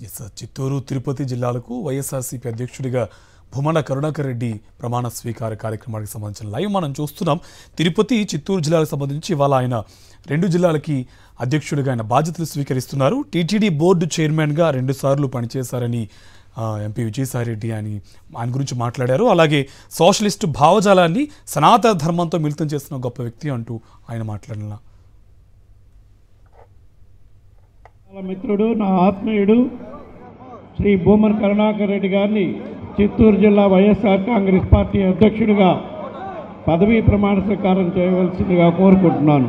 Yes sir. Chittoor Tirupati జిల్లాలకు వైఎస్ఆర్సీపీ అధ్యక్షుడిగా భూమన కరుణాకర్ రెడ్డి ప్రమాణ స్వీకార కార్యక్రమానికి సంబంధించిన లైవ్ మనం చూస్తున్నాం తిరుపతి చిత్తూరు జిల్లాలకు సంబంధించి ఇవాళ ఆయన రెండు జిల్లాలకి అధ్యక్షుడిగా ఆయన బాధ్యతలు స్వీకరిస్తున్నారు టీటీడీ బోర్డు చైర్మన్గా రెండుసార్లు పనిచేశారని ఆ, ఎంపీ విజయసాయిరెడ్డి అని ఆయన గురించి మాట్లాడారు అలాగే సోషలిస్టు భావజాలాన్ని సనాతన ధర్మంతో మిళితం చేస్తున్న గొప్ప వ్యక్తి అంటూ ఆయన మాట్లాడిన నా మిత్రుడు నా ఆత్మీయుడు శ్రీ భూమన్ కరుణాకర్ రెడ్డి గారిని చిత్తూరు జిల్లా వైఎస్ఆర్ కాంగ్రెస్ పార్టీ అధ్యక్షుడిగా పదవీ ప్రమాణ స్వీకారం చేయవలసిందిగా కోరుకుంటున్నాను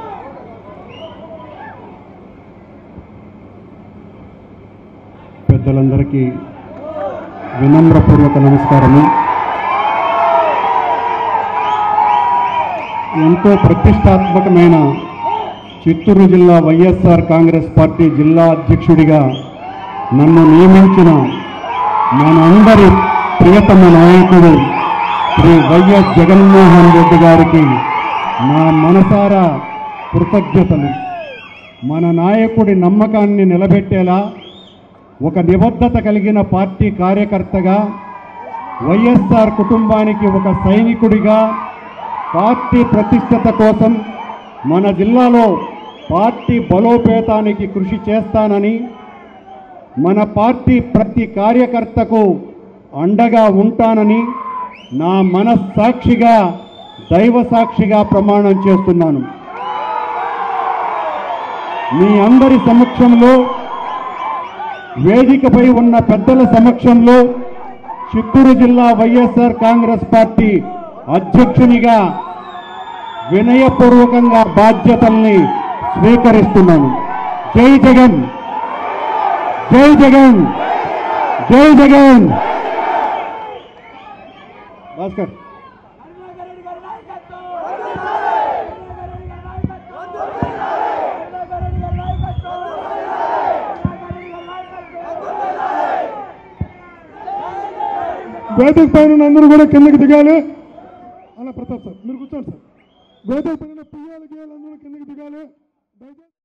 పెద్దలందరికీ వినమ్రపూర్వక నమస్కారము ఎంతో ప్రతిష్టాత్మకమైన చిత్తూరు జిల్లా వైఎస్ఆర్ కాంగ్రెస్ పార్టీ జిల్లా అధ్యక్షుడిగా నన్ను నియమించిన మనందరి ప్రియతమ నాయకుడు శ్రీ వైఎస్ జగన్మోహన్ రెడ్డి గారికి నా మనసారా కృతజ్ఞతలు మన నాయకుడి నమ్మకాన్ని నిలబెట్టేలా ఒక నిబద్ధత కలిగిన పార్టీ కార్యకర్తగా వైఎస్ఆర్ కుటుంబానికి ఒక సైనికుడిగా పార్టీ ప్రతిష్టత కోసం మన జిల్లాలో పార్టీ బలోపేతానికి కృషి చేస్తానని మన పార్టీ ప్రతి కార్యకర్తకు అండగా ఉంటానని నా మనస్సాక్షిగా దైవ సాక్షిగా ప్రమాణం చేస్తున్నాను మీ అందరి సమక్షంలో వేదికపై ఉన్న పెద్దల సమక్షంలో చిత్తూరు జిల్లా వైఎస్ఆర్ కాంగ్రెస్ పార్టీ అధ్యక్షునిగా వినయపూర్వకంగా బాధ్యతల్ని స్వీకరిస్తున్నాను జై జగన్ జై జగన్ జై జగన్ భాస్కర్ వేదిక పైన అందరూ కూడా కిందకి దిగాలి అలా ప్రతాప్ సార్ మీరు కూర్చోండి సార్ వేదిక పైన పియ్యాలి గీయాలి అందరూ కిందకి దిగాలి దయచేసి